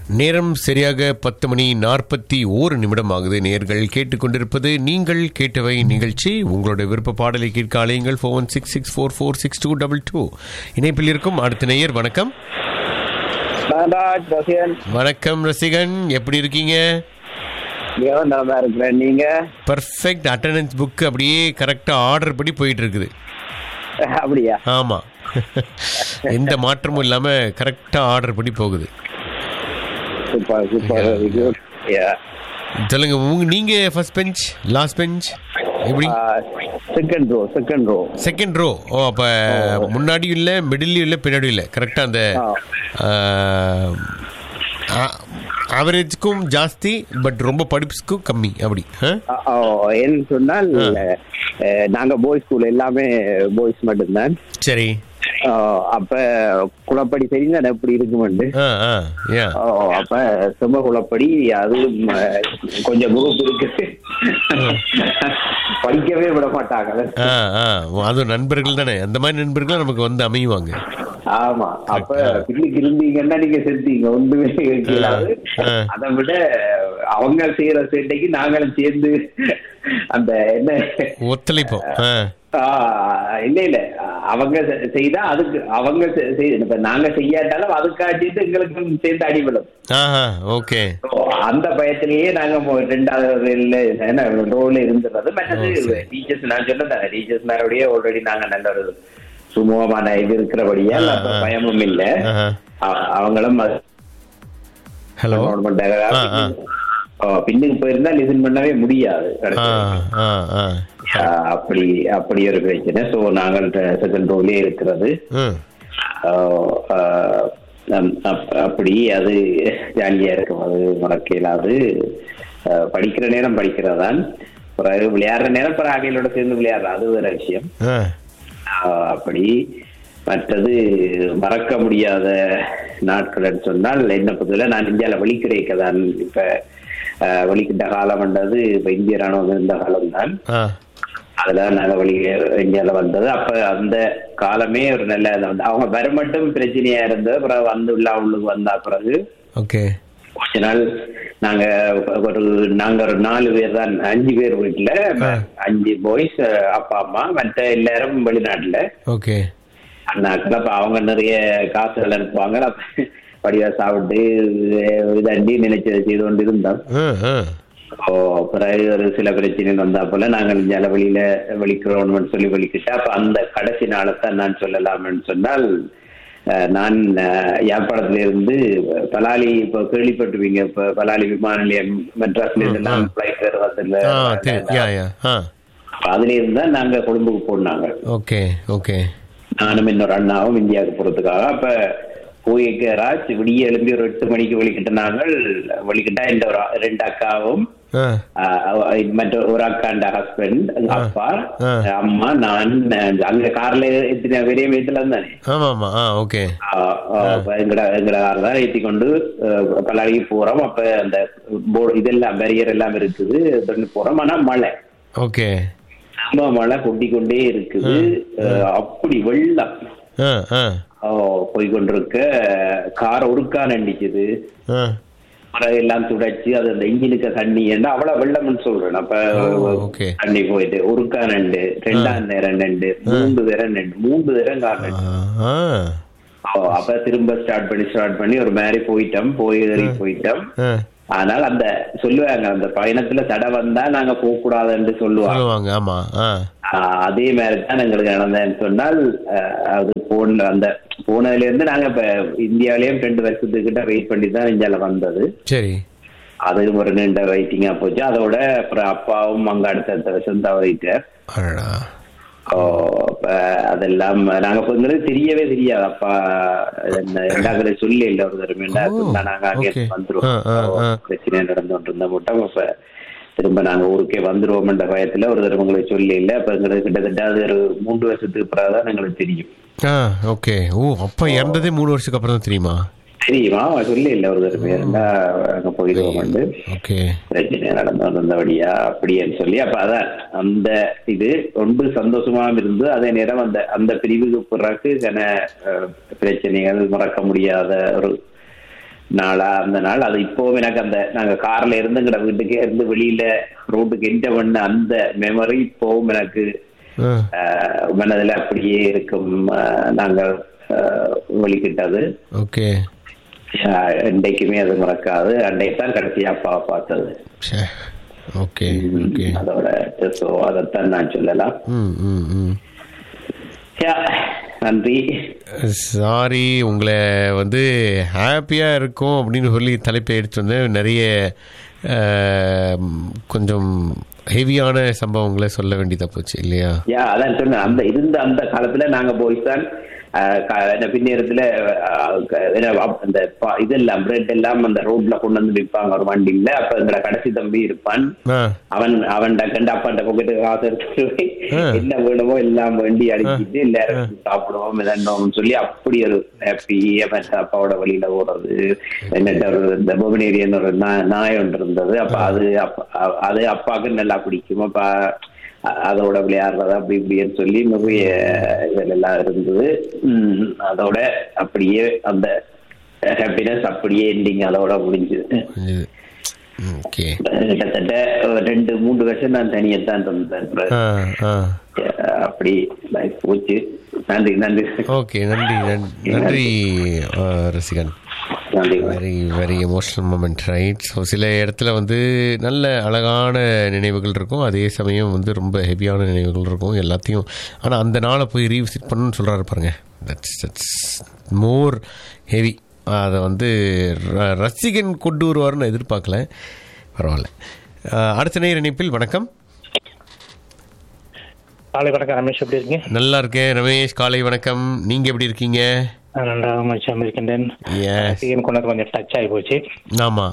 நேரம் சரியாக பத்து மணி நாற்பத்தி ஓரு நிமிடம் ஆகுது நேர்கள் கேட்டுக்கொண்டிருப்பது நீங்கள் கேட்டவை நிகழ்ச்சி உங்களோட விருப்ப பாடலை கேட்க அலையுங்கள் four one six six four four six two double two இணைப்பில் இருக்கும் அடுத்த நேயர் வணக்கம் நான்ராஜ் ரசிகன் வணக்கம் ரசிகன் எப்படி இருக்கீங்க மிகவும் நல்லா இருக்கிறேன் நீங்க பர்ஃபெக்ட் அட்டண்டன்ஸ் புக் அப்படியே கரெக்டாக ஆர்டர் படி போயிட்டு இருக்குது அப்படியா ஆமாம் எந்த மாற்றமும் இல்லாமல் கரெக்டாக ஆர்டர் படி போகுது சூப்பர் சூப்பர் வெரி குட் சொல்லுங்க உங்க நீங்க ஃபர்ஸ்ட் பெஞ்ச் லாஸ்ட் பெஞ்ச் எப்படி second row second row second row ஓ அப்ப முன்னாடியும் இல்லை மிடில்லையும் இல்லை பின்னாடியும் இல்லை கரெக்டாக அந்த ஆவரேஜ்க்கும் ஜாஸ்தி பட் ரொம்ப படிப்புக்கும் கம்மி அப்படி ஆ? என்ன சொன்னால் அஹ், நாங்க பாய்ஸ் ஸ்கூல் எல்லாமே பாய்ஸ் மட்டும்தான் சரி அஹ், அப்ப குளப்படி தெரியுதான் எப்படி இருக்குமெண்டு ஆ ஆ யா அஹ், அப்ப சும குளப்படி அது கொஞ்சம் குரூப் இருக்கு படிக்கவே விட மாட்டாங்க ஆ ஆ அதுவும் நண்பர்கள் தானே அந்த மாதிரி நண்பர்கள் நமக்கு வந்து அமையுவாங்க ஆமா அப்ப பின்னுக்கு இருந்தீங்கன்னா நீங்க செஞ்சீங்க ஒண்ணுமே கேட்கலாது ஆ. அதை விட அவங்க செய்யற சேட்டைக்கு நாங்களும் சேர்ந்து அந்த என்ன ஒத்துழைப்போம் ஆ ஆ, இல்ல இல்ல அவங்க செ- செய்தா அதுக்கு அவங்க செ- செய்- இப்ப நாங்க செய்யாட்டாலும் அதுக்காட்டிட்டு எங்களுக்கும் சேர்ந்து அடிபடும் ஆஹா ஓகே So, அந்த பயத்திலேயே நாங்க மொ- ரெண்டாவது இல்ல என்ன ரோல இருந்துறது மற்றது டீச்சர்ஸ் நான் சொன்னேன் டீச்சர்ஸ் மேலோடய ஆல்ரெடி நாங்க நல்ல ஒரு சுமூகமான இது இருக்கிறபடியா ஆ, அப்ப ஆ. பயமும் இல்ல ஆஹா. அ- அவங்களும் அது ஹலோ government ஆ, ஆ. ஆ, பின்னுக்கு போயிருந்தா லிசன் பண்ணவே முடியாது ஆ கடைசியில. ஆ ஆ ஆ, அப்படி அப்படி ஒரு பிரச்சனை சோ நாங்கள் செகண்ட் ரோலே இருக்கிறது ம் ஆ, ஆ, அம், அப்- அப்படி அது ஜாலியா இருக்கும் அது மறக்க இயலாது ஆ, படிக்கிற நேரம் படிக்கிறதான் பிறகு விளையாடுற நேரம் பிறகு அகையிலோட சேர்ந்து விளையாடுற அது வேற விஷயம் ஆ ஆ, அப்படி மற்றது மறக்க முடியாத நாட்கள் சொன்னால் என்ன பொறுத்தவரை நான் இந்தியாவில் வெளிக்கிடைக்க தான் இப்ப ஆ, வெளிக்கிட்ட காலம் வந்தது இப்ப இந்திய ராணுவம் இருந்த காலம் தான் ஆ அதுல நாங்க வெளி இந்தியால வந்தது அப்ப அந்த காலமே ஒரு நல்ல இது வந்து அவங்க வர மட்டும் பிரச்சனையா இருந்தது அப்புறம் வந்து உள்ள உள்ளுக்கு வந்தா பிறகு ஓகே கொஞ்ச நாள் நாங்க ஒரு நாங்க ஒரு நாலு பேர் தான் அஞ்சு பேர் வீட்டுல அஞ்சு பாய்ஸ் அப்பா அம்மா மற்ற எல்லாரும் வெளிநாட்டுல ஓகே அண்ணாக்கள் அப்ப அவங்க நிறைய காசுகள் அனுப்புவாங்க அப்ப படியா சாப்பிட்டு இதாண்டி நினைச்சதை செய்து கொண்டு இருந்தோம் ஆ ஆ ஓ பிறகு ஒரு சில பிரச்சனை வந்தா போல நாங்கள் இந்தியால வெளியில வெளிக்கிறோம்னு சொல்லி வெளிக்கிட்டா அப்ப அந்த கடைசி நாளைத்தான் நான் சொல்லலாம்னு சொன்னால் அஹ், நான் அஹ், யாழ்ப்பாணத்துல இருந்து பலாலி இப்ப கேள்விப்பட்டுவீங்க இப்ப பலாலி விமான நிலையம் மெட்ராஸ்ல இருந்தெல்லாம் ஃபிளைட் வருவதில்ல ஆ சரி யா யா ஆ அதுல இருந்தா நாங்க கொழும்புக்கு போனாங்க ஓகே ஓகே நானும் இன்னொரு அண்ணாவும் இந்தியாவுக்கு போறதுக்காக அப்ப போய்க்கு ராஜ் விடிய எழும்பி ஒரு எட்டு மணிக்கு வெளிக்கிட்ட நாங்கள் வெளிக்கிட்டா இந்த ஒரு ஆ- ரெண்டு அக்காவும் ஆ ஆஹ் மற்ற ஒரு அக்காண்ட ஹஸ்பண்ட் அப்பா ஆ. அம்மா நான் அஹ் அங்க கார்ல எத்தனை பெரிய வீட்டுல இருந்தானே ஆமாம் ஆமாம் ஆ ஓகே ஆஹ் ஆஹ் அப்ப எங்கட எங்கட கார் தான் ஏத்தி கொண்டு அஹ், பல்லாரிக்கு போறோம் அப்ப அந்த போர்டு இதெல்லாம் பேரியர் எல்லாம் இருக்குது பண்ணி போறோம் ஆனா மழை ஓகே ரொம்ப மழை கொட்டி கொண்டே இருக்குது அஹ், அப்படி வெள்ளம் ஆ ஆ போய் கொண்டிருக்க கார் ஒருக்கான் அண்டிக்குது ஆ மரம் எல்லாம் துடைச்சு அது அந்த இன்ஜினுக்கு தண்ணி ஏன்னா அவ்வளவு வெள்ளம்னு சொல்றேன் அப்ப ஓ, okay. தண்ணி போயிட்டு ஒருக்கா நண்டு ரெண்டாம் நேரம் நண்டு மூன்று தரம் நண்டு மூன்று தரம் கார் நண்டு ஆ ஓ, அப்ப திரும்ப ஸ்டார்ட் பண்ணி ஸ்டார்ட் பண்ணி ஒரு மாதிரி போயிட்டோம் போய் ஏறி போயிட்டோம் ஆ ஆனால் அந்த சொல்லுவாங்க அந்த பயணத்துல தடை வந்தா நாங்க போக கூடாதுன்னு சொல்லுவாங்க சொல்லுவாங்க ஆமாம் ஆ ஆஹ் அதே மாதிரி தான் எங்களுக்கு நடந்ததுன்னு சொன்னால் ஆஹ் அது போன அந்த போனதுல இருந்து நாங்க இப்ப இந்தியாவிலயும் ரெண்டு வருஷத்துக்கிட்ட வெயிட் பண்ணி தான் இந்தியால வந்தது சரி அது ஒரு நீண்ட வெயிட்டிங்கா போச்சு அதோட அப்புறம் அப்பாவும் அங்க அடுத்த வருஷம் தவறிட்டார் அடடா ஓ, அப்ப அதெல்லாம் நாங்க இப்ப எங்களுக்கு தெரியவே தெரியாது அப்பா என்ன ரெண்டாவது சொல்லி இல்ல ஒரு தடவை ரெண்டாவது ஓ, சொன்னா நாங்க அங்கே okay. வந்துருவோம் ஆ, ஆ, ஆ. ஓ, பிரச்சனை நடந்து கொண்டு இருந்த மட்டும் அப்ப திரும்ப நாங்க ஊருக்கே வந்துருவோம்ன்ற பயத்துல ஒரு தடவை உங்களுக்கு சொல்லி இல்ல அப்ப எங்களுக்கு கிட்டத்தட்ட அது ஒரு மூன்று வருஷத்துக்கு பிறகுதான் எங்களுக்கு தெரியும் ஆ ஓகே ஓ அப்பா இறந்ததே மூணு வருஷத்துக்கு அப்புறம் தான் தெரியுமா தெரியுமா சொல்லி இல்ல ஒரு தடவை இருந்தா அங்க போயிடுவோம் ஓகே பிரச்சனை நடந்து வந்தபடியா அப்படின்னு சொல்லி அப்ப அதான் அந்த இது ரொம்ப சந்தோஷமா இருந்து அதே நேரம் அந்த அந்த பிரிவுக்கு பிறகு கன அஹ், பிரச்சனைகள் மறக்க முடியாத ஒரு நாளா அந்த நாள் அது இப்போவும் எனக்கு அந்த நாங்க கார்ல இருந்து எங்கட வீட்டுக்கு இருந்து வெளியில ரோட்டுக்கு என்ட பண்ண அந்த மெமரி இப்போவும் எனக்கு ஆ, ஆஹ், மனதுல அப்படியே இருக்கும் ஆஹ், நாங்கள் ஆஹ், வெளிக்கிட்டது ஓகே ஆஹ், என்றைக்குமே அது மறக்காது அன்றைக்கு தான் கடைசியா அப்பாவை பார்த்தது ச்சே. ஓகே ஓகே அதோட ஸோ அதைத்தான் நான் சொல்லலாம் ம் ம் ம் யா, நன்றி சாரி உங்களை வந்து ஹாப்பியாக இருக்கும் அப்படின்னு சொல்லி தலைப்பை எடுத்து வந்தேன் நிறைய அஹ், கொஞ்சம் ஹெவியான சம்பவங்களை சொல்ல வேண்டியதாக போச்சு இல்லையா யா அதான் சொன்னேன் அந்த இருந்த அந்த காலத்துல நாங்க போய் தான் ஆஹ், க- என்ன பின்னேரத்துல ஆஹ், க- என்ன அப்- அந்த ப- இதெல்லாம் பிரெட் எல்லாம் அந்த ரோட்ல கொண்டு வந்து விற்பாங்க ஒரு வண்டியில அப்ப எங்கட கடைசி தம்பி இருப்பான் ஆ அவன் அவன் கண்டு அப்பாட்ட பொக்கெட்டு காசு எடுத்துட்டு போய் ஆ. என்ன வேணுமோ எல்லாம் வேண்டி அடிச்சிட்டு எல்லாரும் சாப்பிடுவோம் இதண்டோம்னு சொல்லி அப்படி ஒரு ஹாப்பி அப்பாவோட வழியில ஓடுறது என்னட்ட ஒரு இந்த பொபனேரியன் ஒரு நா- நாய் ஒன்று இருந்தது அப்ப அது அப்ப- அ- அது அப்பாவுக்கு நல்லா பிடிக்கும் அப்ப அ- அதோட விளையாடுறது அப்படி இப்படின்னு சொல்லி நிறைய இதெல்லாம் இருந்தது உம் அதோட அப்படியே அந்த ஹாப்பினஸ் அப்படியே எண்டிங் அதோட முடிஞ்சது புரிஞ்சுது ஓகே கிட்டத்தட்ட ஒரு ரெண்டு மூன்று வருஷம் நான் தனியத்தான் இருந்தேன் ஆ ஆ அப்படி life போச்சு நன்றி நன்றி ஓகே நன்றி நன்- நன்றி ஆ, ரசிகன் நன்றி very very emotional moment right so சில இடத்துல வந்து நல்ல அழகான நினைவுகள் இருக்கும் அதே சமயம் வந்து ரொம்ப ஹெவியான நினைவுகள் இருக்கும் எல்லாத்தையும் ஆனால் அந்த நாளை போய் ரீவிசிட் பண்ணணும்னு சொல்கிறாரு பாருங்க தட்ஸ் தட்ஸ் மோர் ஹெவி அதை வந்து ர- ரசிகன் கொண்டு வருவார்னு எதிர்பார்க்கல பரவாயில்ல ஆ, அடுத்த நேர இணைப்பில் வணக்கம் காலை வணக்கம் ரமேஷ் எப்படி இருக்கீங்க நல்லா இருக்கேன் ரமேஷ் காலை வணக்கம் நீங்கள் எப்படி இருக்கீங்க நான் நன்றாக மகிழ்ச்சியாக இருக்கின்றேன் Yes. சீக்கிரம் கொண்டு வந்து கொஞ்சம் டச் ஆகி போச்சு ஆமாம்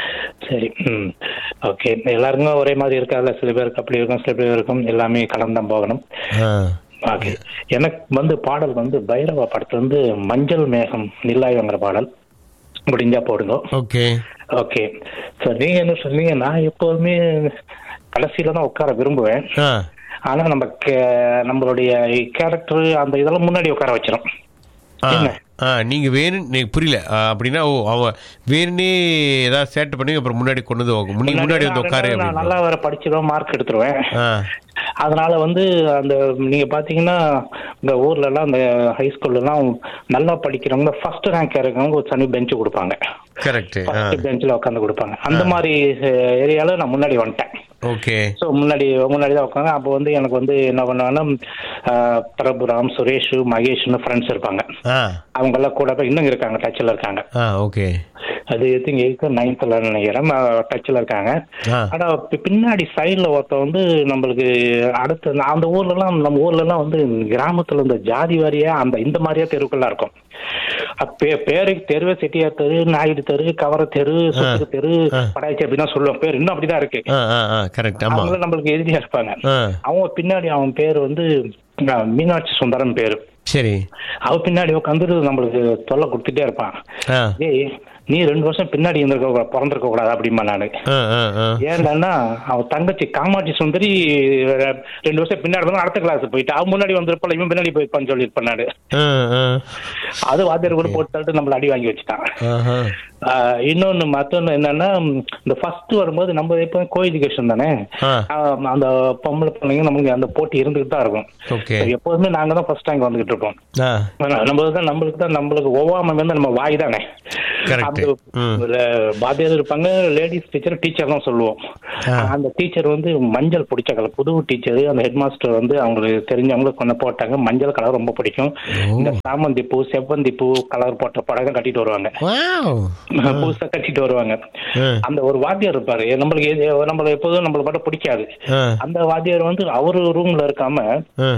சரி ம் ஓகே எல்லாருக்கும் ஒரே மாதிரி இருக்காதுல்ல சில பேருக்கு அப்படி இருக்கும் சில பேர் இருக்கும் எல்லாமே கலந்தான் போகணும் ஆ ஓகே எனக்கு வந்து பாடல் வந்து பைரவா படத்துல வந்து மஞ்சள் மேகம் நில்லாயுங்கிற பாடல் முடிஞ்சா போடுங்க ஓகே ஓகே ஸோ நீங்க என்ன சொன்னீங்க நான் எப்போதுமே கடைசியில தான் உட்கார விரும்புவேன் ஆ ஆனா நம்ம கே- நம்மளுடைய கேரக்டர் அந்த இதெல்லாம் முன்னாடி உட்கார வச்சிடும் ஆ என்ன? ஆ நீங்கள் வேணும் நீ- புரியல ஆ, அப்படின்னா ஓ அவன் வேணுனே ஏதாவது சேட்டை பண்ணி அப்புறம் முன்னாடி கொண்டு வந்து உக்க- முன்னாடி முன்னாடி வந்து உட்காரு நான் அப்படின்னு நல்லா வர படிச்சிருவேன் மார்க் எடுத்துருவேன் ஆ அதனால வந்து அந்த நீங்க பாத்தீங்கன்னா இந்த ஊர்ல எல்லாம் அந்த ஹை ஸ்கூல்ல எல்லாம் நல்லா படிக்கிறவங்க ஃபர்ஸ்ட் ரேங்க் இருக்கவங்க ஒரு தனி பெஞ்ச் கொடுப்பாங்க கரெக்ட் ஆ ஃபர்ஸ்ட் பெஞ்சில் உட்காந்து கொடுப்பாங்க அந்த மாதிரி ஏரியால நான் முன்னாடி வந்துட்டேன் ஓகே ஸோ முன்னாடி முன்னாடி தான் உட்காந்து அப்போ வந்து எனக்கு வந்து என்ன பண்ணுவாங்கன்னா ஆஹ், பிரபுராம் சுரேஷ் மகேஷ்னு ஃப்ரெண்ட்ஸ் இருப்பாங்க ஆ அவங்க எல்லாம் கூட போய் இன்னும் இருக்காங்க டச்சில் இருக்காங்க ஆ ஓகே அது எதுங்க எயித்து நைன்த்தில் நினைக்கிறேன் டச்சில் இருக்காங்க ஆ ஆனா பி- பின்னாடி சைடுல ஒருத்தன் வந்து நம்மளுக்கு அடுத்து அந்த- அந்த ஊர்ல எல்லாம் நம்ம ஊர்ல எல்லாம் வந்து கிராமத்துல இந்த ஜாதி வாரியா அந்த இந்த மாதிரியா தெருக்கள்லாம் இருக்கும் அப்பே பேருக்கு தெருவே செட்டியார் தெரு நாயுடு தெரு கவர தெரு சொத்து தெரு ஆ. படாய்ச்சி அப்படிதான் சொல்லுவோம் பேர் இன்னும் அப்படிதான் இருக்கு ஆ ஆ ஆ கரெக்ட் ஆமாம் அவங்களும் நம்மளுக்கு எதிரியா இருப்பாங்க ஆ அவங்க பின்னாடி அவன் பேர் வந்து அஹ், மீனாட்சி சுந்தரம் பேரு சரி அவ பின்னாடி உட்காந்து நம்மளுக்கு தொல்லை கொடுத்துட்டே இருப்பான் ஆ ஏய் நீ ரெண்டு வருஷம் பின்னாடி இருந்திருக்க பிறந்திருக்க கூடாது அப்படிமா நானு ஆ ஆ ஆ ஏன்டான்னா அவன் தங்கச்சி காமாட்சி சுந்தரி அஹ், ரெண்டு வருஷம் பின்னாடி வந்து அடுத்த கிளாஸ் போயிட்டு அவன் முன்னாடி வந்திருப்பாள் இவன் பின்னாடி போயிருப்பான்னு சொல்லியிருப்பான் நாடு ஆ ஆ அது வாத்தியார் கூட போட்டு தள்ளிட்டு நம்மள அடி வாங்கி வச்சுட்டான் ஆஹா ஆஹ், இன்னொன்னு மத்தொன்னு என்னன்னா இந்த ஃபர்ஸ்ட் வரும்போது நம்ம எப்போ கோ எஜுகேஷன் தானே ஆ ஆஹ், அந்த பொம்பளை பிள்ளைங்க நமக்கு அந்த போட்டி இருந்துகிட்டு தான் இருக்கும் ஓகே எப்போதுமே நாங்க தான் ஃபர்ஸ்ட் ரேங்க் வந்துகிட்டு இருப்போம் ஆ ஆனா, நம்மளுக்கு தான் நம்மளுக்கு தான் நம்மளுக்கு ஒவ்வாமை வந்து நம்ம வாய் தானே Correct. அந்த ம். ஒரு வாத்தியார் இருப்பாங்க லேடிஸ் டீச்சர் டீச்சர் தான் சொல்லுவோம் ஆ. அந்த டீச்சர் வந்து மஞ்சள் பிடிச்ச கலர் புது டீச்சர் அந்த ஹெட் மாஸ்டர் வந்து அவங்களுக்கு தெரிஞ்சவங்களுக்கு கொண்டு போட்டாங்க மஞ்சள் கலர் ரொம்ப பிடிக்கும் இந்த சாமந்தி பூ செவ்வந்தி பூ கலர் போட்ட படகம் கட்டிட்டு வருவாங்க வாவ் புதுசா கட்டிட்டு வருவாங்க ஆ அந்த ஒரு வாத்தியார் இருப்பாரு நம்மளுக்கு எது- நம்மள எப்போதும் நம்மள மட்டும் பிடிக்காது ஆ அந்த வாத்தியார் வந்து அவரு ரூம்ல இருக்காம ஆ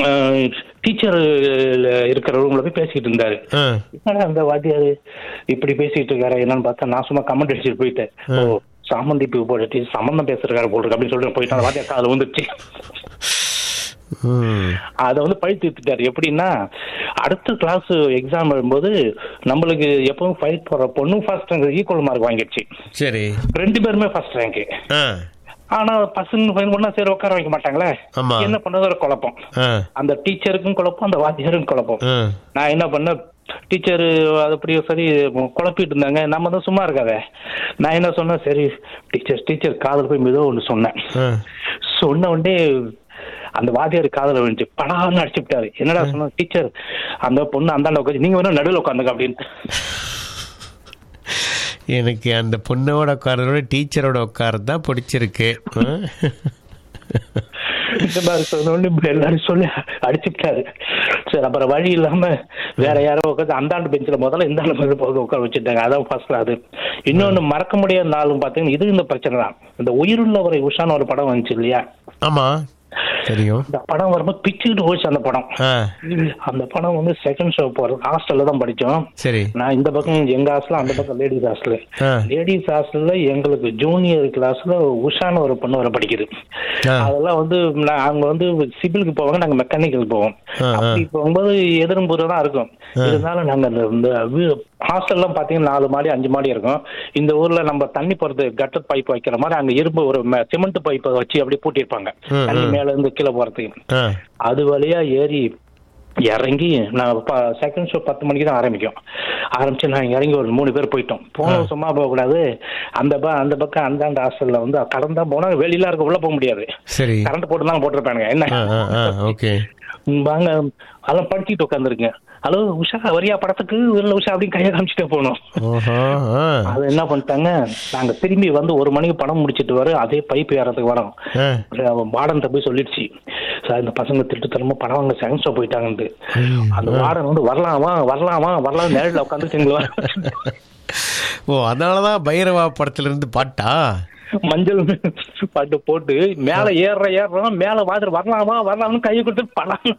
டீச்சர் இருக்கிற ரூம்ல போய் பேசிட்டு இருந்தாரு ஆ என்னடா அந்த வாத்தியார் இப்படி பேசிட்டு இருக்காரு என்னன்னு பார்த்தா நான் சும்மா கமெண்ட் அடிச்சுட்டு போயிட்டேன் ஓ சாமந்தி பூ போட்டு சம்பந்தம் பேசுறாரு போல் இருக்கு அப்படின்னு சொல்லிட்டு போயிட்டு அந்த வாத்தியார் காதுல வந்துருச்சு ம் அதை வந்து பழி தீர்த்துட்டாரு எப்படின்னா அடுத்த கிளாஸ் எக்ஸாம் எழும்போது நம்மளுக்கு எப்பவும் ஃபைட் போடுற பொண்ணு ஃபர்ஸ்ட் ரேங்க் ஈக்குவல் மார்க் வாங்கிடுச்சு சரி ரெண்டு பேருமே ஃபர்ஸ்ட் ரேங்க் ஆ ஆனா பசங்க ஃபைன் பண்ணா சரி உட்கார வைக்க மாட்டாங்களே ஆமா. என்ன பண்ணது ஒரு குழப்பம் ஆ அந்த டீச்சருக்கும் குழப்பம் அந்த வாத்தியாருக்கும் குழப்பம் ஆ நான் என்ன பண்ணேன் டீச்சர் அது அப்படியே சரி குழப்பிட்டு இருந்தாங்க நம்ம தான் சும்மா இருக்காத நான் என்ன சொன்னேன் சரி டீச்சர் டீச்சர் காதல் போய் மெதுவாக ஒன்று சொன்னேன் ஆ. சொன்ன உடனே அந்த வாத்தியார் காதல விழுந்துச்சு படான்னு அடிச்சு விட்டாரு என்னடா சொன்ன டீச்சர் அந்த பொண்ணு அந்தாண்ட உட்காந்து நீங்க வேணா நடுவில் உட்காந்துங்க அப்படின்னு எனக்கு அந்த பொண்ணோட உட்காரதோட டீச்சரோட உட்காரது தான் பிடிச்சிருக்கு ஆ? இந்த மாதிரி சொன்ன உடனே இப்படி எல்லாரும் சொல்லி அடிச்சு விட்டாரு சரி அப்புறம் வழி இல்லாம வேற யாரோ உட்காந்து அந்தாண்டு பெஞ்சில் முதல்ல இந்தாண்டு பெஞ்சில் போது உட்கார வச்சுட்டாங்க அதான் ஃபர்ஸ்ட் அது இன்னொன்னு மறக்க முடியாத நாளும் பார்த்தீங்கன்னா இது இந்த பிரச்சனை தான் இந்த உயிருள்ளவரை உஷான ஒரு படம் வந்துச்சு இல்லையா ஆமா தெரியும் இந்த படம் வரும்போது பிச்சுக்கிட்டு போச்சு அந்த படம் ஆ அந்த படம் வந்து செகண்ட் ஷோ போறது ஹாஸ்டல்ல தான் படிச்சோம் சரி நான் இந்த பக்கம் எங்க ஹாஸ்டல் அந்த பக்கம் லேடிஸ் ஹாஸ்டல் ஆ. லேடிஸ் ஹாஸ்டல்ல எங்களுக்கு ஜூனியர் கிளாஸ்ல உஷான ஒரு பொண்ணு வர படிக்குது ஆ. அதெல்லாம் வந்து நான் அவங்க வந்து சிவிலுக்கு போவாங்க நாங்க மெக்கானிக்கல் போவோம் ஆ, ஆ. அப்படி போகும்போது எதிர்புற தான் இருக்கும் இருந்தாலும் நாங்க அந்த இந்த ஹாஸ்டல்லாம் பாத்தீங்கன்னா நாலு மாடி அஞ்சு மாடி இருக்கும் இந்த ஊர்ல நம்ம தண்ணி போறது கட்டர் பைப் வைக்கிற மாதிரி அங்க இரும்பு ஒரு சிமெண்ட் பைப்பை வச்சு அப்படியே பூட்டியிருப்பாங்க ம், தண்ணி ம். மேல இருந்து கீழே போறதுக்கு ஆ அது வழியா ஏறி இறங்கி நான் செகண்ட் ஷோ பத்து மணிக்கு தான் ஆரம்பிக்கும் ஆரம்பிச்சு நான் இறங்கி ஒரு மூணு பேர் போயிட்டோம் போனோம் சும்மா போகக்கூடாது அந்த ப அந்த பக்கம் அந்தாண்ட ஹாஸ்டல்ல வந்து கடந்தா போனா வெளியில இருக்க உள்ள போக முடியாது சரி கரண்ட் போட்டு தான் போட்டிருப்பானுங்க என்ன ஆ ஆ ஆ ஓகே ம், வாங்க அதெல்லாம் படிச்சுட்டு உட்காந்துருக்கேன் ஹலோ உஷா வரியா படத்துக்கு இல்லை உஷா அப்படின்னு கையை காமிச்சிட்டே போனோம் ஓஹோ ஆ அது என்ன பண்ணிட்டாங்க நாங்க திரும்பி வந்து ஒரு மணிக்கு படம் முடிச்சிட்டு வர அதே பைப் ஏறதுக்கு வரோம் ஆ வார்டன் போய் சொல்லிடுச்சு சார் இந்த பசங்க திருட்டுத்தனமா படம் வாங்க செகண்ட் ஷோ போயிட்டாங்கன்ட்டு ஐயோ. அந்த வார்டன் வந்து வரலாமா வரலாமா வரலாம் நேரில் உட்காந்து எங்களை ஓ அதனாலதான் பைரவா படத்துல இருந்து பாட்டா மஞ்சள் பாட்டு போட்டு மேல ஏறுற ஏறுறோம் மேல வாதிர வரலாமா வரலாம்னு கையை கொடுத்து படம்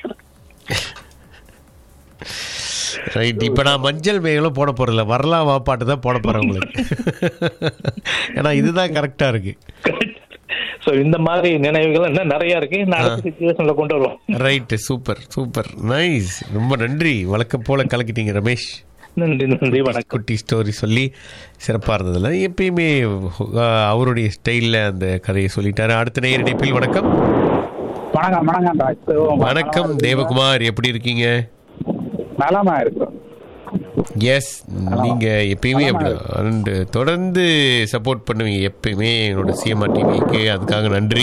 ரைட் இப்ப நான் மஞ்சள் மேகலும் போட போறதில்ல வரலாம் வா பாட்டு தான் போட போறேன் உங்களுக்கு ஏன்னா இதுதான் கரெக்டா இருக்கு சோ இந்த மாதிரி நினைவுகள் இன்னும் நிறைய இருக்கு நான் அடுத்த சுச்சுவேஷன்ல கொண்டு வருவோம் ரைட் சூப்பர் சூப்பர் நைஸ் ரொம்ப நன்றி வழக்கம் போல கலக்கிட்டீங்க ரமேஷ் நன்றி நன்றி வணக்கம் குட்டி ஸ்டோரி சொல்லி சிறப்பாக இருந்ததில்ல எப்பயுமே அஹ், அவருடைய ஸ்டைலில் அந்த கதையை சொல்லிட்டாரு அடுத்த நேர் இணைப்பில் வணக்கம் வணக்கம் வணக்கம் ராஜ் வணக்கம் தேவகுமார் எப்படி இருக்கீங்க நலமா இருக்கும் எஸ் நீங்க எப்பயுமே அப்படி and தொடர்ந்து சப்போர்ட் பண்ணுவீங்க எப்பயுமே என்னோட சிஎம்ஆர் டிவிக்கு அதுக்காக நன்றி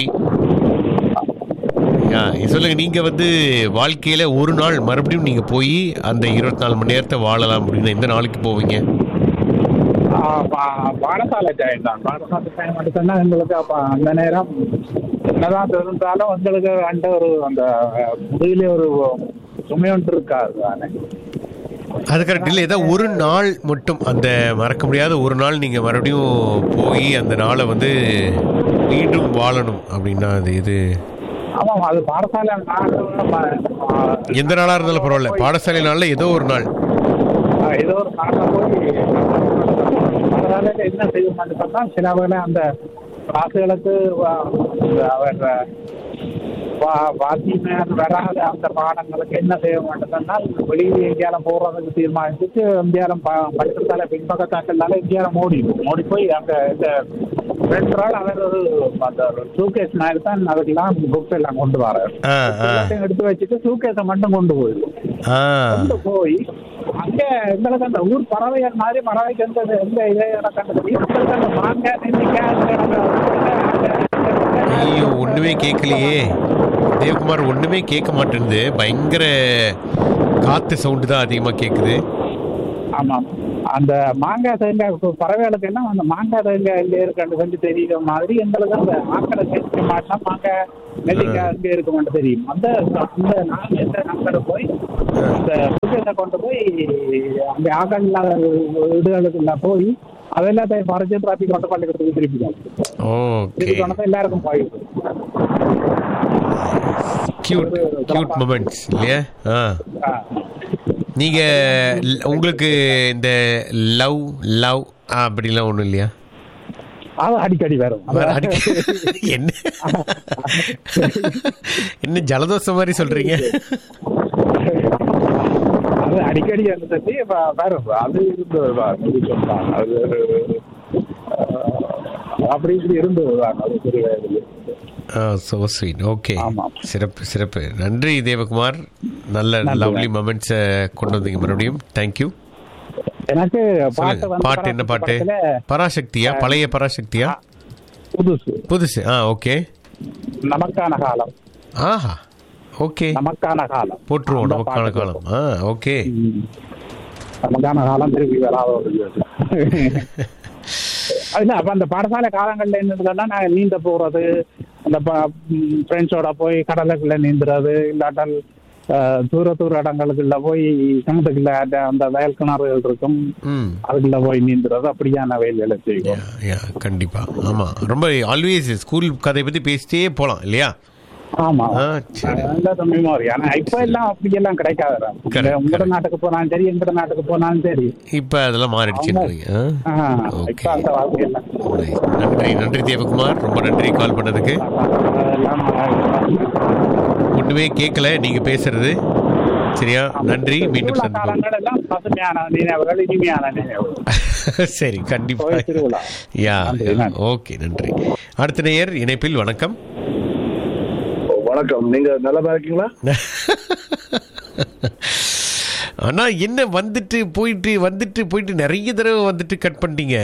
யா, சொல்லுங்க நீங்க வந்து வாழ்க்கையில ஒரு நாள் மறுபடியும் நீங்க போய் அந்த இருபத்தி நாலு மணி நேரத்தை வாழலாம் அப்படின்னு எந்த நாளைக்கு போவீங்க ஆ, பா- பாடசாலை டைம் தான் பாடசாலை டைம் எடுத்தோம்னா எங்களுக்கு அப்ப அந்த நேரம் என்னதான் இருந்தாலும் எங்களுக்கு அந்த ஒரு அந்த முடியல ஒரு சுமை ஒன்று இருக்காது தானே அது கரெக்ட் இல்லை ஏதாவது ஒரு நாள் மட்டும் அந்த மறக்க முடியாத ஒரு நாள் நீங்க மறுபடியும் போய் அந்த நாளை வந்து மீண்டும் வாழணும் அப்படின்னா அது இது ஆமாம் அது பாடசாலை நாட்கள்ல ப- ஆ, எந்த நாளா இருந்தாலும் பரவாயில்ல பாடசாலை நாள்ல ஏதோ ஒரு நாள் ஆ, ஏதோ ஒரு நாட்டில் போய் பாடசாலையில் என்ன செய்ய மாட்டேன்னா சில வேளை அந்த கிளாஸுகளுக்கு அவர் வா- வாத்தியமே வராத அந்த பாடங்களுக்கு என்ன செய்ய மாட்டேன்னா வெளியே எங்கேயாலும் போறதுக்கு தீர்மானிச்சுட்டு எங்கேயாலும் ப- படிக்கிறதால பின்பக்கத்தாக்களால எங்கேயாலும் ஓடி ஓடி போய் அங்க இந்த ரெண்டு நாள் அவர் ஒரு அந்த சூகேஸ் மாதிரி தான் அதுக்கெல்லாம் புக்ஸ் எல்லாம் கொண்டு வராரு ஆ ஆ எல்லாத்தையும் எடுத்து வச்சுட்டு சூகேஸை மட்டும் கொண்டு போயிடும் ஆ கொண்டு போய் அங்க எங்களுக்கு அந்த ஊர் பறவைகள் மாதிரி பறவைக்கு எந்த எந்த இதே எனக்கு அந்த எங்களுக்கு அந்த மாங்காய் நெல்லிக்காய் அந்த- அந்த- ஐயோ ஒண்ணுமே கேட்கலையே தேவகுமார் ஒண்ணுமே கேட்க மாட்டேங்குது பயங்கர காத்து சவுண்டு தான் அதிகமா கேக்குது ஆமாம் அந்த மாங்காய் தேங்காய் இப்போ பறவைகளுக்கு எல்லாம் அந்த மாங்காய் தேங்காய் எங்க இருக்குன்னு கொஞ்சம் தெரியுற மாதிரி எங்களுக்கு அந்த ஆக்கடை கேட்க மாட்டோம் மாங்காய் நெல்லிக்காய் எங்க இருக்குமென்னு தெரியும் அந்த அந்த நாங்கள் எந்த நம்பரை போய் அந்த புத்தகத்தை கொண்டு போய் அந்த ஆக்கள் இல்லாத வீடுகளுக்குள்ள போய் அதெல்லாத்தையும் பறிச்சு டிராஃபிக் கொண்டு பள்ளிக்கூடத்துக்கு திருப்பி ஓகே திருப்பி கொண்டு எல்லாருக்கும் போயிடுது கியூட் கியூட் மொமெண்ட்ஸ் இல்லையா ஆ ஆ. நீங்க ல- உங்களுக்கு இந்த லவ் லவ் அப்படிலாம் ஒண்ணும் இல்லையா அது அடிக்கடி வரும் வேற அடிக்க- என்ன என்ன ஜலதோஷம் மாதிரி சொல்றீங்க அது அடிக்கடி அந்த தட்டி வ- வரும் அது இருந்தது தான் அது சொல்லலாம் அது ஒரு அஹ், அப்படி இப்படி இருந்தது தான் அது சிறு வயதில் ஸோ ஸ்வீட் ஓகே ஆமாம். சிறப்பு சிறப்பு நன்றி தேவகுமார் நல்ல நன்றி. லவ்லி மொமெண்ட்ஸை கொண்டு வந்தீங்க மறுபடியும் தேங்க்யூ எனக்கு பாட்டு சொல்லுங்க வந்து பாட்டு என்ன பாட்டு படத்துல பராசக்தியா பழைய பராசக்தியா புதுசு புதுசு ஆ ஓகே நமக்கான காலம் ஆஹா ஓகே நமக்கான காலம் போட்டுருவோம் அந்த நமக்கான பாட்டு காலம் ஆ ஓகே ம். நமக்கான காலம் திருப்பி வராத ஒரு இது. இல்ல அப்ப அந்த பாடசாலை காலங்கள்ல என்னதுன்னா நாங்க நீந்த போறது அந்த ஃப்ரெண்ட்ஸோட போய் கடலுக்குள்ள நீந்துறது இல்லாட்டால் அஹ், தூர தூர இடங்களுக்குள்ள போய் கிணத்துக்குள்ள அந்த- அந்த வயல் கிணறுகள் இருக்கும் ம் அதுக்குள்ள போய் நீந்துறது அப்படியான வேலைகளை செய்வோம் யா, யா, கண்டிப்பா ஆமா ரொம்ப ஆல்வேஸ் ஸ்கூல் கதை பத்தி பேசிட்டே போலாம் இல்லையா ஆமா ஆ, சரி. நல்ல மெமோரி ஆனா இப்ப எல்லாம் அப்படி எல்லாம் கிடைக்காது Correct, உங்களோட correct. நாட்டுக்கு நாட்டுக்கு போனாலும் சரி எங்கட நாட்டுக்கு போனாலும் சரி இப்ப அதெல்லாம் மாறிடுச்சுன்றீங்க ஆ? ஆ, Okay. இப்ப அந்த வாழ்க்கை எல்லாம் Nice. நன்றி நன்றி தேவகுமார் ரொம்ப நன்றி கால் பண்ணதுக்கு அதெல்லாம் ஒண்ணுமே கேட்கல நீங்க பேசுறது சரியா நன்றி மீண்டும் திருவிழா சந்திப்போம் காலங்கள் எல்லாம் பசுமையான நினைவுகள் இனிமையான நினைவுகள் சரி கண்டிப்பா கோயில் திருவிழா யா நன்றி, நன்றி. ஓகே நன்றி அடுத்த நேயர் இணைப்பில் வணக்கம் வணக்கம் நீங்க நலமா இருக்கீங்களா ஆனா என்ன வந்துட்டு போயிட்டு வந்துட்டு போயிட்டு நிறைய தடவை வந்துட்டு கட் பண்ணிட்டீங்க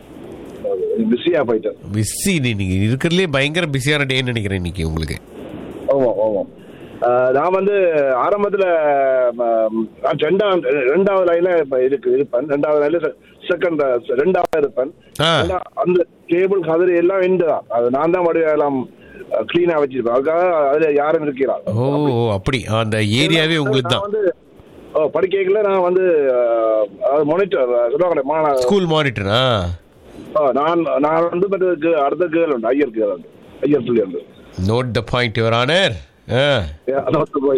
பிஸியா போயிட்டேன் பிஸி நீங்க இருக்கிறதுலே பயங்கர பிஸியான டேன்னு நினைக்கிறேன் இன்னைக்கு உங்களுக்கு ஆமா ஆமா ஆஹ் நான் வந்து ஆரம்பத்துல ஆம், நான் ரெண்டாவது ரெண்டாவது லைன்ல இப்ப இருக்கு இருப்பேன் ரெண்டாவது லைன்ல செகண்ட் ரெண்டாவது இருப்பேன் ஆ. ஆனா அந்த டேபிள் கதிரை எல்லாம் எண்டு தான் அது நான் தான் மறுபடியும் எல்லாம் கிளீனா வச்சிருப்பேன் அதுக்காக அதுல யாரும் இருக்கிறாள் ஓ ஓ, அப்படி அந்த ஏரியாவே உங்களுக்கு நான் தான் வந்து ஓ, படிக்கல நான் வந்து மானிட்டர் சொல்லுவாங்க மாணவர் ஸ்கூல் மானிட்டரா ஆ, நான் நான் வந்து மற்றது அடுத்த கேள் உண்டு ஐயர் கேள் உண்டு ஐயர் சொல்லி உண்டு note the point your honour அதாவது போய்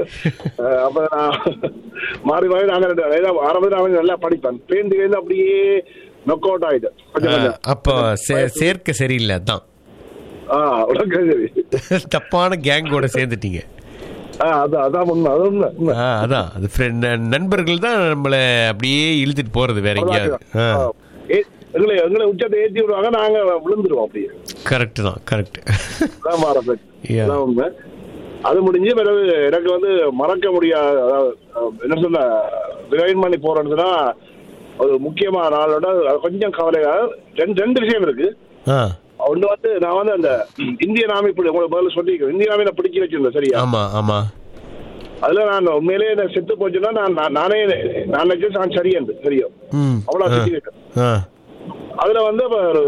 அப்ப நான் மாறி மாறி நான் ஆரம்பத்தில் அவன் நல்லா படிப்பேன் பேருந்து கேந்து அப்படியே நொக் அவுட் ஆயிட்டேன் கொஞ்சம் கொஞ்சம் அப்போ சே- சேர்க்க சரியில்லை அதான் ஆ உனக்கு சரி தப்பான கேங்கோட சேர்ந்துட்டீங்க ஆ அதான் அதான் உண்மை அது உண்மை உண்மை ஆ, அதான் அது friend- நண்பர்கள் தான் நம்மள அப்படியே இழுத்துட்டு போறது வேற எங்கேயாவது ஆ. ஏ- எங்களை எங்களை உச்சத்தை ஏற்றி விடுவாங்க நாங்க விழுந்துருவோம் அப்படியே கரெக்ட் தான் கரெக்ட் அதான் மாறப்ப Yeah. அதான் உண்மை அது முடிஞ்சு பிறகு எனக்கு வந்து மறக்க முடியாத அதாவது அஹ், என்ன சொல்ல ரிவைன் பண்ணி போறேன்னா ஒரு முக்கியமான நாளோட அது கொஞ்சம் கவலையா ரெண்டு ரெண்டு விஷயம் இருக்கு ஆ ஒன்று வந்து நான் வந்து அந்த இந்தியன் ஆர்மி பிடி உங்களுக்கு முதல்ல சொல்லிக்கிறேன் இந்தியன் ஆர்மி நான் பிடிக்க வச்சிருந்தேன் சரியா ஆமா ஆமா அதுல நான் உண்மையிலேயே நான் செத்து போச்சுன்னா நான் நான் நானே நான் நினைச்சேன் நான் சரியன்று தெரியும் ம் அவ்வளோ ஆ, செஞ்சுக்கிட்டேன் ஆ அதுல வந்து அப்ப ஒரு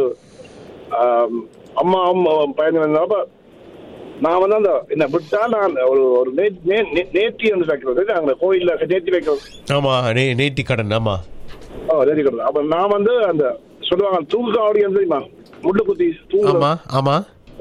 ஆம், அம்மா அம்மா பையன் வந்தப்ப நான் வந்து அந்த என்ன விட்டா நான் ஒரு ஒரு நே- நே- நே- நேர்த்தி வந்து வைக்கிறது அங்க கோயில்ல நேர்த்தி வைக்கிறது ஆமா நே நேத்தி கடன் ஆமா ஓ நேர்த்தி வைக்கிறது அப்ப நான் வந்து அந்த சொல்லுவாங்க தூக்கு ஆடியன்ஸ் தெரியுமா முள்ளு குத்தி தூக்கு ஆமா ஆமா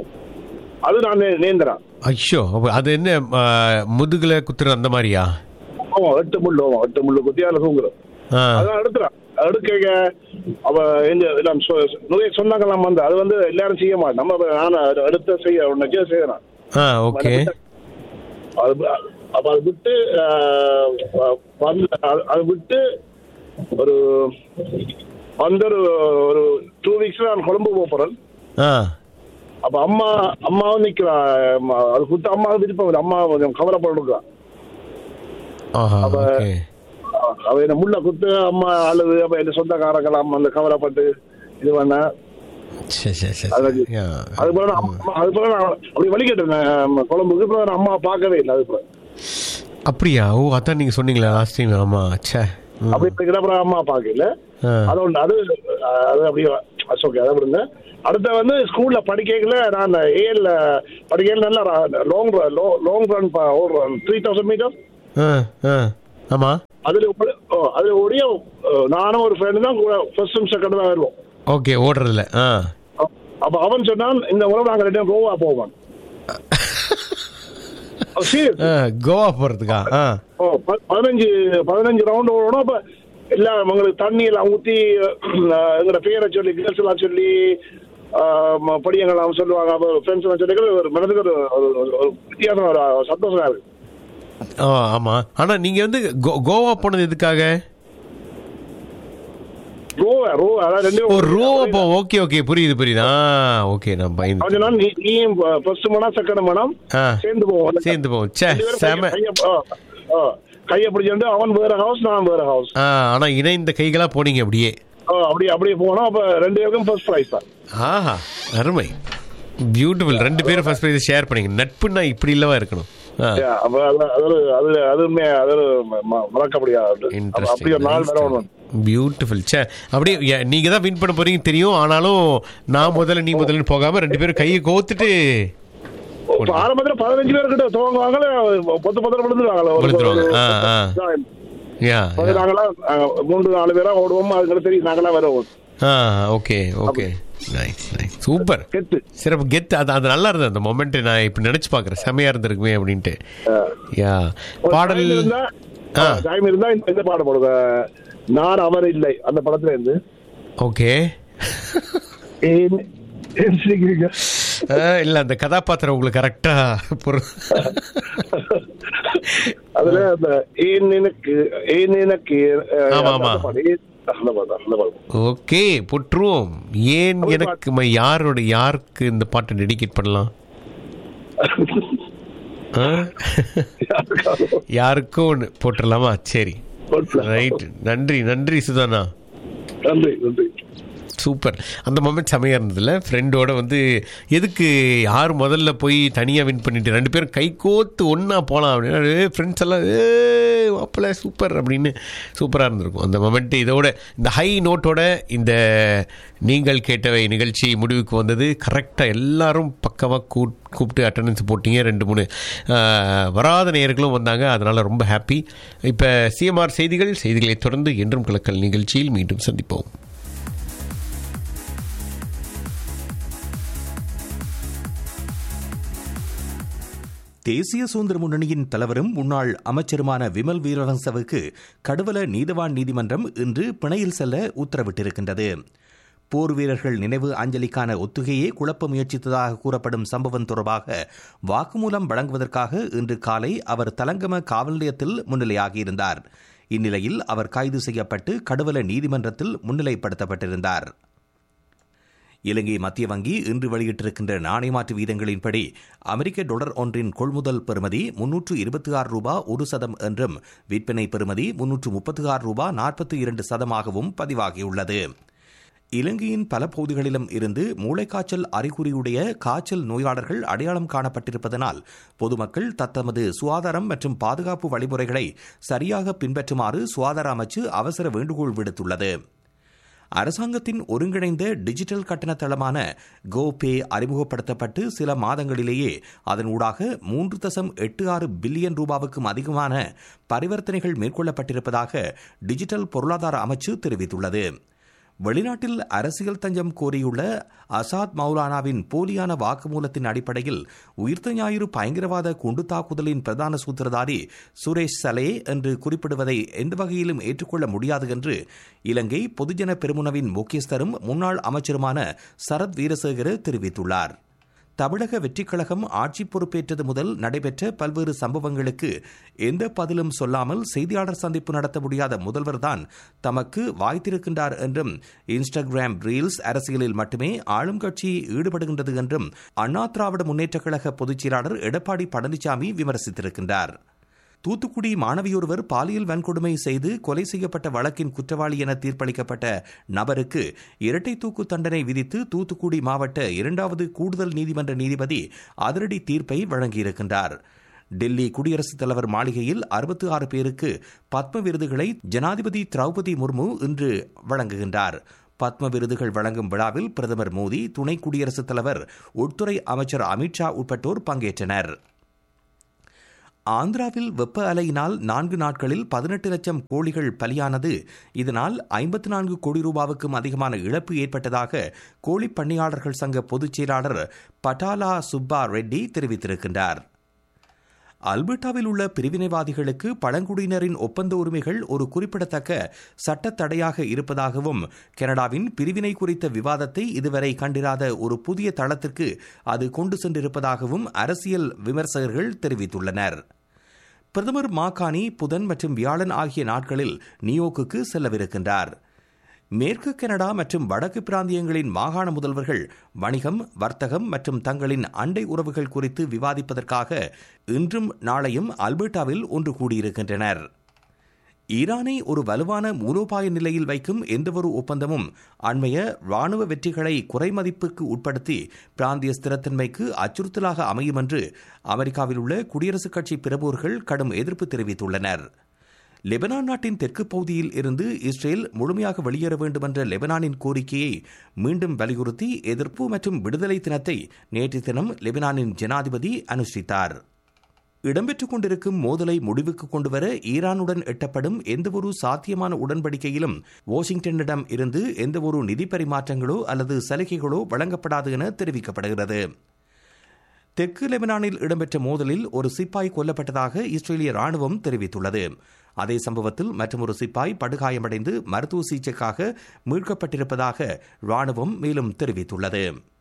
அது நான் நே- நேர்ந்தறேன் ஐயோ அப்ப அது என்ன ஆ, முதுகுல குத்துற அந்த மாதிரியா ஆமா எட்டு முள்ளு ஆமா எட்டு முள்ளு குத்தி அதில் தூங்குறோம் ஆ அதான் எடுத்துறான் எடுக்க அவ இந்த நான் சொ- நிறைய சொன்னாங்களாம் வந்து அது வந்து எல்லாரும் செய்ய மாட்டேன் நம்ம அப்ப நான் அதை எடுத்து செய்ய உடனே செய்யறேன் ஆ ஓகே அது அப்ப அது விட்டு ஆஹ், வந்து அது- அது விட்டு ஒரு வந்து ஒரு ஒரு டூ வீக்ஸ்ல நான் கொழம்பு போக போறேன் ஆ அப்ப அம்மா அம்மாவும் நிக்கிறா அம்மா, அது கொடுத்து அம்மா விருப்பம் இல்லை அம்மா கொஞ்சம் கவலைப்படுறா ஆஹா ஓகே அவ என்ன முள்ள குத்து அம்மா அழுது அப்ப என் சொந்தக்காரங்களாம் அந்த கவலைப்பட்டு இது பண்ண சரி சரி சரி அது- யா. அது போல நான் அம்மா- அது போல நான் அப்படி வலிக்கிட்டேன் குழம்புக்கு இப்போ நான் அம்மா பார்க்கவே இல்லை அது போல அப்படியா ஓ அதான் நீங்க சொன்னீங்களா லாஸ்ட் டைம் ஆமா ச்சே ம். அப்படி இருக்கிற அப்புறம் அம்மா பார்க்கல ஆ. அது ஒன்று அது அது அப்படியே ஓகே அதை விடுங்க அடுத்த வந்து ஸ்கூல்ல படிக்கல நான் ஏஎல்ல படிக்கல நல்லா லாங் லாங் ரன் ஓடுறேன் த்ரீ தௌசண்ட் மீட்டர் ஆ ஆ ஆமா அதுல ஓடி- ஓ, அதுல ஓடிய அஹ், நானும் ஒரு ஃப்ரெண்டு தான் கூட ஃபர்ஸ்டும் செகண்ட் தான் வருவோம் ஓகே ஓடுறதுல ஆ அப்ப அவன் சொன்னான் இந்த முறை நாங்க ரெண்டு பேரும் கோவா போவோம் Oh, serious? ஆ, கோவா போறதுக்கா ஆ ஓ, ப- பதினஞ்சு பதினஞ்சு ரவுண்ட் ஓடணும் அப்ப எல்லாம் உங்களுக்கு தண்ணி எல்லாம் ஊத்தி அஹ், எங்களோட பேரை சொல்லி கேர்ள்ஸ் எல்லாம் சொல்லி அஹ், ம- படியங்கள்லாம் சொல்லுவாங்க அப்ப ஃப்ரெண்ட்ஸ் எல்லாம் சொல்லி ஒரு மனதுக்கு ஒரு ஒரு- ஒரு- ஒரு வித்தியாசம் ஒரு சந்தோஷமா இருக்கு ஆ ஆமா ஆனா நீங்க வந்து கோ- கோவா போனது எதுக்காக ரோவா ரோ அதாவது ரெண்டு ஓ ரோவா போ ஓகே ஓகே புரியுது புரியுது ஆ ஓகே நான் பயந்து அவன் சொன்னான், நீ நீயும் ஃபர்ஸ்ட் மனம் செகண்ட் மனம் ஆ சேர்ந்து போவோம் சேர்ந்து போவோம் ச்சே ரெண்டு பேரும் செம கைய- கைய- ஆ, ஆ, கையை பிடிச்சிட்டு அவன் வேற ஹவுஸ் நான் வேற ஹவுஸ் ஆ, ஆனா இணைந்த கைகளா போனீங்க அப்படியே அப்படியே அப்படியே போனோம் அப்ப ரெண்டு பேருக்கும் ஃபர்ஸ்ட் ப்ரைஸ் தான் ஆஹா அருமை பியூட்டிஃபுல் ரெண்டு பேரும் ஃபர்ஸ்ட் ப்ரைஸ் ஷேர் பண்ணீங்க நட்புன்னா இப்படி இல்லவா இருக்கணும் ஆ, Yeah, அப்ப அது அது அது அதுவுமே அது ஒரு ம- மறக்க முடியாது அப்ப அப்படி ஒரு நாள் வரணும் பியூட்டிஃபுல் சே அப்படியே யா- நீங்க தான் வின் பண்ண போறீங்க தெரியும் ஆனாலும் நான் முதல்ல நீ முதல்ல போகாம ரெண்டு பேரும் கையை கோத்துட்டு இப்ப ஆரம்பத்துல பதினஞ்சு பேர் கிட்ட துவங்குவாங்களே பத்து பத்து விழுந்துருவாங்களே ஒரு- விழுந்துருவாங்க. ஆ, ஆ. ஒரு- யா அது நாங்களா அஹ், மூன்று நாலு பேரா ஓடுவோம் அதுக்கு தெரியும் நாங்களா வர ஆ okay okay nice nice super கெத்து சிறப்பு கெத் அது அது நல்லா இருந்தது அந்த மொமெண்ட் நான் இப்ப நினைச்சு பாக்குறேன் செமையா இருந்திருக்குமே அப்படின்ட்டு யா பாடல் டைம் இருந்தா ஆ. டைம் இருந்தா இந்த இந்த பாடம் போடுங்க நான் அவர் இல்லை அந்த படத்துல இருந்து ஓகே ஏன் ஏன் சிரிக்கிறீங்க இல்ல அந்த கதாபாத்திரம் உங்களுக்கு கரெக்டா அதுல அந்த ஏன் எனக்கு ஏன் எனக்கு அஹ், ஆமா, அந்த ஆமா. பாடம், ஏன் அந்த பாடம், அந்த பாடம். ஓகே புற்றுவோம் ஏன் எனக்கு ம- யாரோட யாருக்கு இந்த பாட்டை டெடிகேட் பண்ணலாம் ஆ? யாருக்கும் ஒன்று போட்டுடலாமா சரி ரைட் நன்றி நன்றி சுதானா நன்றி நன்றி சூப்பர் அந்த மொமெண்ட் செமையாக இருந்ததுல ஃப்ரெண்டோட வந்து எதுக்கு யார் முதல்ல போய் தனியாக வின் பண்ணிட்டு ரெண்டு பேரும் கை கோத்து ஒன்றா போகலாம் அப்படின்னா ஃப்ரெண்ட்ஸ் எல்லாம் ஏ மாப்பிள்ள சூப்பர் அப்படின்னு சூப்பராக இருந்திருக்கும் அந்த மொமெண்ட் இதோட இந்த ஹை நோட்டோட இந்த நீங்கள் கேட்டவை நிகழ்ச்சி முடிவுக்கு வந்தது கரெக்டாக எல்லாரும் பக்கமாக கூ கூப்பிட்டு அட்டண்டன்ஸ் போட்டீங்க ரெண்டு மூணு ஆஹ், வராத நேயர்களும் வந்தாங்க அதனால் ரொம்ப ஹாப்பி இப்போ சிஎம்ஆர் செய்திகள் செய்திகளை தொடர்ந்து என்றும் கலக்கல் நிகழ்ச்சியில் மீண்டும் சந்திப்போம் தேசிய சுதந்திர முன்னணியின் தலைவரும் முன்னாள் அமைச்சருமான விமல் வீரவன்சவுக்கு கடுவல நீதவான் நீதிமன்றம் இன்று பிணையில் செல்ல உத்தரவிட்டிருக்கின்றது போர் வீரர்கள் நினைவு அஞ்சலிக்கான ஒத்துகையை குழப்ப முயற்சித்ததாக கூறப்படும் சம்பவம் தொடர்பாக வாக்குமூலம் வழங்குவதற்காக இன்று காலை அவர் தலங்கம காவல் நிலையத்தில் முன்னிலையாகியிருந்தார் இந்நிலையில் அவர் கைது செய்யப்பட்டு கடுவல நீதிமன்றத்தில் முன்னிலைப்படுத்தப்பட்டிருந்தார் இலங்கை மத்திய வங்கி இன்று வெளியிட்டிருக்கின்ற நாணய மாற்று வீதங்களின்படி அமெரிக்க டாலர் ஒன்றின் கொள்முதல் பெறுமதி முன்னூற்று இருபத்தி ஆறு ரூபா ஒரு சதம் என்றும் விற்பனை பெறுமதி முன்னூற்று முப்பத்தி ஆறு ரூபா நாற்பத்தி இரண்டு சதமாகவும் பதிவாகியுள்ளது இலங்கையின் பல பகுதிகளிலும் இருந்து மூளைக்காய்ச்சல் அறிகுறியுடைய காய்ச்சல் நோயாளர்கள் அடையாளம் காணப்பட்டிருப்பதனால் பொதுமக்கள் தத்தமது சுகாதாரம் மற்றும் பாதுகாப்பு வழிமுறைகளை சரியாக பின்பற்றுமாறு சுகாதார அமைச்சு அவசர வேண்டுகோள் விடுத்துள்ளது அரசாங்கத்தின் ஒருங்கிணைந்த டிஜிட்டல் கட்டண தளமான கோபே அறிமுகப்படுத்தப்பட்டு சில மாதங்களிலேயே அதனூடாக மூன்று தசம் எட்டு ஆறு பில்லியன் ரூபாவுக்கும் அதிகமான பரிவர்த்தனைகள் மேற்கொள்ளப்பட்டிருப்பதாக டிஜிட்டல் பொருளாதார அமைச்சு தெரிவித்துள்ளது வெளிநாட்டில் அரசியல் தஞ்சம் கோரியுள்ள அசாத் மௌலானாவின் போலியான வாக்குமூலத்தின் அடிப்படையில் உயிர்த்த ஞாயிறு பயங்கரவாத குண்டு தாக்குதலின் பிரதான சூத்திரதாரி சுரேஷ் சலே என்று குறிப்பிடுவதை எந்த வகையிலும் ஏற்றுக்கொள்ள முடியாது என்று இலங்கை பொதுஜன பெருமுனவின் முக்கியஸ்தரும் முன்னாள் அமைச்சருமான சரத் வீரசேகர தெரிவித்துள்ளார் தமிழக வெற்றிக் கழகம் ஆட்சி பொறுப்பேற்றது முதல் நடைபெற்ற பல்வேறு சம்பவங்களுக்கு எந்த பதிலும் சொல்லாமல் செய்தியாளர் சந்திப்பு நடத்த முடியாத முதல்வர்தான் தமக்கு வாய்த்திருக்கின்றார் என்றும் இன்ஸ்டாகிராம் ரீல்ஸ் அரசியலில் மட்டுமே ஆளும் கட்சி ஈடுபடுகின்றது என்றும் அண்ணா திராவிட முன்னேற்றக் கழக பொதுச் செயலாளர் எடப்பாடி பழனிசாமி விமர்சித்திருக்கின்றார் தூத்துக்குடி மாணவியொருவர் பாலியல் வன்கொடுமை செய்து கொலை செய்யப்பட்ட வழக்கின் குற்றவாளி என தீர்ப்பளிக்கப்பட்ட நபருக்கு இரட்டை தூக்கு தண்டனை விதித்து தூத்துக்குடி மாவட்ட இரண்டாவது கூடுதல் நீதிமன்ற நீதிபதி அதிரடி தீர்ப்பை வழங்கியிருக்கின்றார் டெல்லி குடியரசுத் தலைவர் மாளிகையில் அறுபத்தி ஆறு பேருக்கு பத்ம விருதுகளை ஜனாதிபதி திரௌபதி முர்மு இன்று வழங்குகின்றார் பத்ம விருதுகள் வழங்கும் விழாவில் பிரதமர் மோடி துணை குடியரசுத் தலைவர் உள்துறை அமைச்சர் அமித்ஷா உட்பட்டோர் பங்கேற்றனர் ஆந்திராவில் வெப்ப அலையினால் நான்கு நாட்களில் பதினெட்டு லட்சம் கோழிகள் பலியானது இதனால் ஐம்பத்தி நான்கு கோடி ரூபாவுக்கும் அதிகமான இழப்பு ஏற்பட்டதாக கோழி பண்ணையாளர்கள் சங்க பொதுச் செயலாளர் பட்டாலா சுப்பா ரெட்டி தெரிவித்திருக்கின்றார் அல்பர்டாவில் உள்ள பிரிவினைவாதிகளுக்கு பழங்குடியினரின் ஒப்பந்த உரிமைகள் ஒரு குறிப்பிடத்தக்க சட்ட தடையாக இருப்பதாகவும் கனடாவின் பிரிவினை குறித்த விவாதத்தை இதுவரை கண்டிராத ஒரு புதிய தளத்திற்கு அது கொண்டு சென்றிருப்பதாகவும் அரசியல் விமர்சகர்கள் தெரிவித்துள்ளனர் பிரதமர் மாகாணி புதன் மற்றும் வியாழன் ஆகிய நாட்களில் நியோக்குக்கு செல்லவிருக்கின்றார் மேற்கு கனடா மற்றும் வடக்கு பிராந்தியங்களின் மாகாண முதல்வர்கள் வணிகம் வர்த்தகம் மற்றும் தங்களின் அண்டை உறவுகள் குறித்து விவாதிப்பதற்காக இன்றும் நாளையும் அல்பர்டாவில் ஒன்று கூடியிருக்கின்றனர் ஈரானை ஒரு வலுவான மூலோபாய நிலையில் வைக்கும் எந்தவொரு ஒப்பந்தமும் அண்மைய ராணுவ வெற்றிகளை குறைமதிப்புக்கு உட்படுத்தி பிராந்திய ஸ்திரத்தன்மைக்கு அச்சுறுத்தலாக அமையும் என்று அமெரிக்காவில் உள்ள குடியரசுக் கட்சி பிரமுகர்கள் கடும் எதிர்ப்பு தெரிவித்துள்ளனர் லெபனான் நாட்டின் தெற்கு பகுதியில் இருந்து இஸ்ரேல் முழுமையாக வெளியேற வேண்டும் என்ற லெபனானின் கோரிக்கையை மீண்டும் வலியுறுத்தி எதிர்ப்பு மற்றும் விடுதலை தினத்தை நேற்று தினம் லெபனானின் ஜனாதிபதி அனுஷ்டித்தார் இடம்பெற்றுக் கொண்டிருக்கும் மோதலை முடிவுக்கு கொண்டுவர ஈரானுடன் எட்டப்படும் எந்தவொரு சாத்தியமான உடன்படிக்கையிலும் வாஷிங்டனிடம் இருந்து எந்தவொரு நிதி பரிமாற்றங்களோ அல்லது சலுகைகளோ வழங்கப்படாது என தெரிவிக்கப்படுகிறது தெற்கு லெபனானில் இடம்பெற்ற மோதலில் ஒரு சிப்பாய் கொல்லப்பட்டதாக இஸ்ரேலிய ராணுவம் தெரிவித்துள்ளது அதே சம்பவத்தில் மற்றொரு சிப்பாய் படுகாயமடைந்து மருத்துவ சிகிச்சைக்காக மீட்கப்பட்டிருப்பதாக ராணுவம் மேலும் தெரிவித்துள்ளது